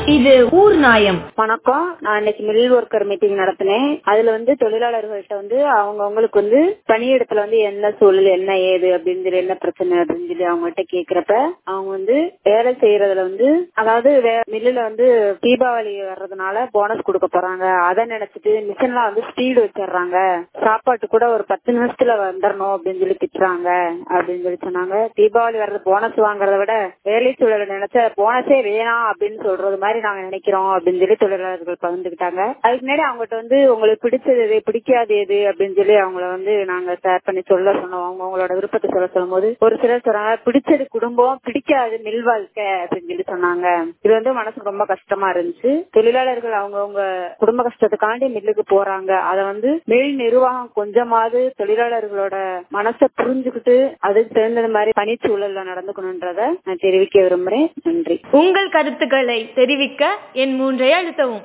இது ஊர் நாயம் வணக்கம் நான் இன்னைக்கு மில் ஒர்க்கர் மீட்டிங் நடத்தினேன் அதுல வந்து தொழிலாளர்கள்ட்ட வந்து அவங்க அவங்களுக்கு வந்து பணியிடத்துல வந்து என்ன சூழல் என்ன ஏது அப்படின்னு சொல்லி என்ன பிரச்சனை அப்படின்னு சொல்லி அவங்ககிட்ட கேக்குறப்ப அவங்க வந்து வேலை செய்யறதுல வந்து அதாவது மில்லுல வந்து தீபாவளி வர்றதுனால போனஸ் கொடுக்க போறாங்க அதை நினைச்சிட்டு மிஷின்லாம் வந்து ஸ்பீடு வச்சிடுறாங்க சாப்பாட்டு கூட ஒரு பத்து நிமிஷத்துல வந்துடணும் அப்படின்னு சொல்லி திட்டுறாங்க அப்படின்னு சொல்லி சொன்னாங்க தீபாவளி வர்றது போனஸ் வாங்குறத விட வேலை சூழலை நினைச்ச போனஸே வேணாம் அப்படின்னு சொல்றது மாதிரி நாங்க நினைக்கிறோம் அப்படின்னு சொல்லி தொழிலாளர்கள் பகிர்ந்துக்கிட்டாங்க அதுக்கு முன்னாடி அவங்ககிட்ட வந்து உங்களுக்கு பிடிச்சது எது பிடிக்காது எது அப்படின்னு சொல்லி அவங்கள வந்து நாங்க ஷேர் பண்ணி சொல்ல சொன்னோம் அவங்க அவங்களோட விருப்பத்தை சொல்ல சொல்லும் போது ஒரு சிலர் சொல்றாங்க பிடிச்சது குடும்பம் பிடிக்காது மில் வாழ்க்கை அப்படின்னு சொல்லி சொன்னாங்க இது வந்து மனசு ரொம்ப கஷ்டமா இருந்துச்சு தொழிலாளர்கள் அவங்கவுங்க குடும்ப கஷ்டத்துக்காண்டி மில்லுக்கு போறாங்க அதை வந்து மில் நிர்வாகம் கொஞ்சமாவது தொழிலாளர்களோட மனசை புரிஞ்சுக்கிட்டு அதுக்கு தகுந்த மாதிரி பணிச்சூழல்ல நடந்துக்கணும்ன்றத நான் தெரிவிக்க விரும்புறேன் நன்றி உங்கள் கருத்துக்களை தெரிவிக்க என் மூன்றை அழுத்தவும்